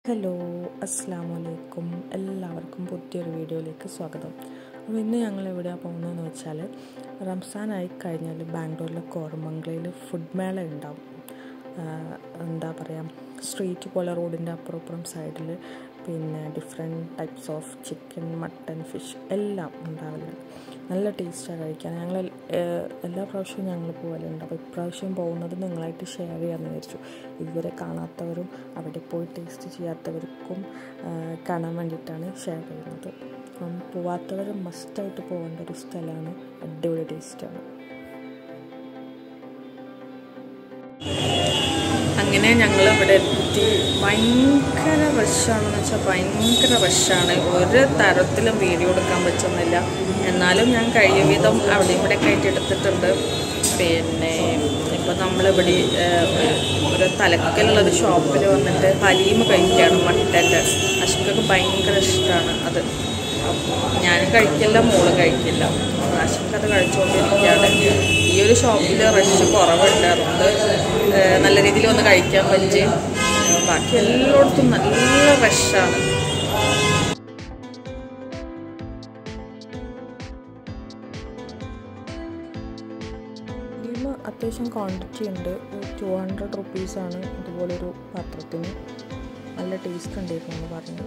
hello അസ്സാം വലൈക്കും എല്ലാവർക്കും പുതിയൊരു വീഡിയോയിലേക്ക് സ്വാഗതം അപ്പോൾ ഇന്ന് ഞങ്ങൾ എവിടെയാണ് പോകുന്നതെന്ന് വെച്ചാൽ റംസാനായി കഴിഞ്ഞാൽ ബാംഗ്ലൂരിലെ കോരമംഗലയിൽ ഫുഡ് മേള ഉണ്ടാവും ആഹ് എന്താ പറയുക സ്ട്രീറ്റ് പോലെ റോഡിൻ്റെ അപ്പുറം ഇപ്പുറം സൈഡിൽ പിന്നെ different types of chicken mutton fish എല്ലാം ഉണ്ടാവലുണ്ട് നല്ല ടേസ്റ്റാണ് കഴിക്കാൻ ഞങ്ങൾ എല്ലാ പ്രാവശ്യവും ഞങ്ങൾ പോകലുണ്ട് അപ്പോൾ ഇപ്രാവശ്യം പോകുന്നത് നിങ്ങളായിട്ട് ഷെയർ ചെയ്യാമെന്ന് വിചാരിച്ചു ഇതുവരെ കാണാത്തവരും അവിടെ പോയി ടേസ്റ്റ് ചെയ്യാത്തവർക്കും ആഹ് കാണാൻ വേണ്ടിയിട്ടാണ് ഷെയർ ചെയ്യുന്നത് അപ്പം പോവാത്തവർ മസ്റ്റായിട്ട് പോകേണ്ട ഒരു സ്ഥലമാണ് അടിപൊളി ടേസ്റ്റാണ് അങ്ങനെ ഞങ്ങൾ ഇവിടെ എത്തി ഭയങ്കര റഷാണെന്ന് വെച്ചാൽ ഭയങ്കര റഷാണ് ഒരു തരത്തിലും വീഡിയോ എടുക്കാൻ പറ്റുന്നില്ല എന്നാലും ഞാൻ കഴിയ വിധം അവിടെ ഇവിടെ കയറ്റി എടുത്തിട്ടുണ്ട് പിന്നെ ഇപ്പം നമ്മളിവിടെ ഏഹ്, ഒരു തലക്കലുള്ളൊരു ഷോപ്പിൽ വന്നിട്ട് ഹലീം കഴിക്കുകയാണ് മട്ടൻ്റെ അശ്വക്കൊക്കെ ഭയങ്കര ഇഷ്ടമാണ് അത് ഞാൻ കഴിക്കില്ല മോള് കഴിക്കില്ല ആശുക്ക് അത് കഴിച്ചുകൊണ്ടിരിക്കുകയാണ് ഈ ഒരു ഷോപ്പിൽ റഷ് കുറവുണ്ട് അതുകൊണ്ട് ഏഹ്, നല്ല രീതിയിൽ ഒന്ന് കഴിക്കാൻ പറ്റി ഏഹ്, ബാക്കി എല്ലായിടത്തും നല്ല റഷാണ് ഇതിന് അത്യാവശ്യം ക്വാണ്ടിറ്റി ഉണ്ട് ടു ഹൺഡ്രഡ് റുപ്പീസാണ് ഇതുപോലൊരു പാത്രത്തിന് നല്ല ടേസ്റ്റ് ഉണ്ടായിരുന്നു എന്ന് പറഞ്ഞു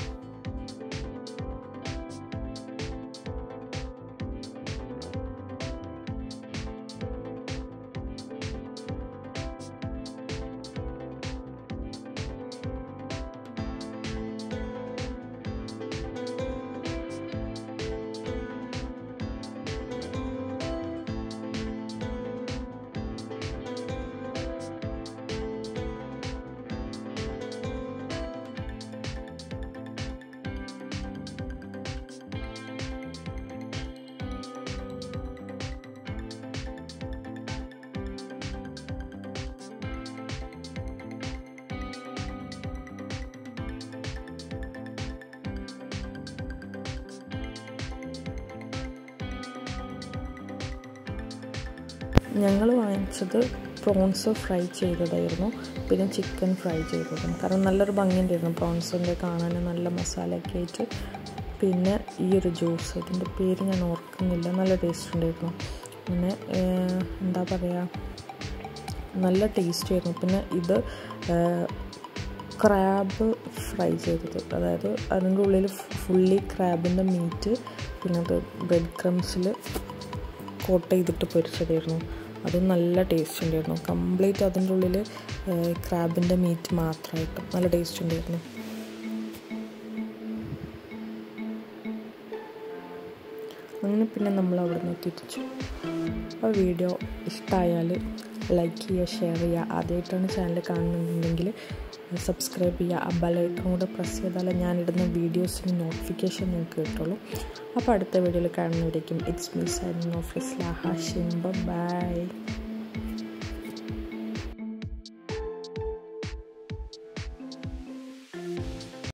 ഞങ്ങൾ വാങ്ങിച്ചത് പ്രോൺസ് ഫ്രൈ ചെയ്തതായിരുന്നു പിന്നെ ചിക്കൻ ഫ്രൈ ചെയ്തതും കാരണം നല്ലൊരു ഭംഗിയുണ്ടായിരുന്നു പ്രോൺസിൻ്റെ കാണാൻ നല്ല മസാലയൊക്കെ ആയിട്ട് പിന്നെ ഈ ഒരു ജ്യൂസ് ഇതിൻ്റെ പേര് ഞാൻ ഓർക്കുന്നില്ല നല്ല ടേസ്റ്റ് ഉണ്ടായിരുന്നു പിന്നെ ഏഹ്, എന്താ പറയുക നല്ല ടേസ്റ്റ് ആയിരുന്നു പിന്നെ ഇത് ക്രാബ് ഫ്രൈ ചെയ്തത് അതായത് അതിൻ്റെ ഉള്ളിൽ ഫുള്ളി ക്രാബിൻ്റെ മീറ്റ് പിന്നെ അത് ബ്രെഡ് ക്രംസിൽ കോട്ട് ചെയ്തിട്ട് പൊരിച്ചതായിരുന്നു അതും നല്ല ടേസ്റ്റ് ഉണ്ടായിരുന്നു കംപ്ലീറ്റ് അതിൻ്റെ ഉള്ളിൽ ക്രാബിൻ്റെ മീറ്റ് മാത്രമായിട്ട് നല്ല ടേസ്റ്റ് ഉണ്ടായിരുന്നു അങ്ങനെ പിന്നെ നമ്മൾ അവിടെ നിന്ന് തിരിച്ചു ആ വീഡിയോ ഇഷ്ടമായാൽ ലൈക്ക് ചെയ്യുക ഷെയർ ചെയ്യുക ആദ്യമായിട്ടാണ് ചാനൽ കാണുന്നുണ്ടെങ്കിൽ സബ്സ്ക്രൈബ് ചെയ്യുക ആ ബെലൈക്കൺ കൂടെ പ്രസ് ചെയ്താൽ ഞാനിടുന്ന വീഡിയോസിന് നോട്ടിഫിക്കേഷൻ നിങ്ങൾക്ക് കിട്ടുള്ളൂ അപ്പോൾ അടുത്ത വീഡിയോയിൽ കാണുന്നവരേക്കും it's me signing off Islaha Shimba by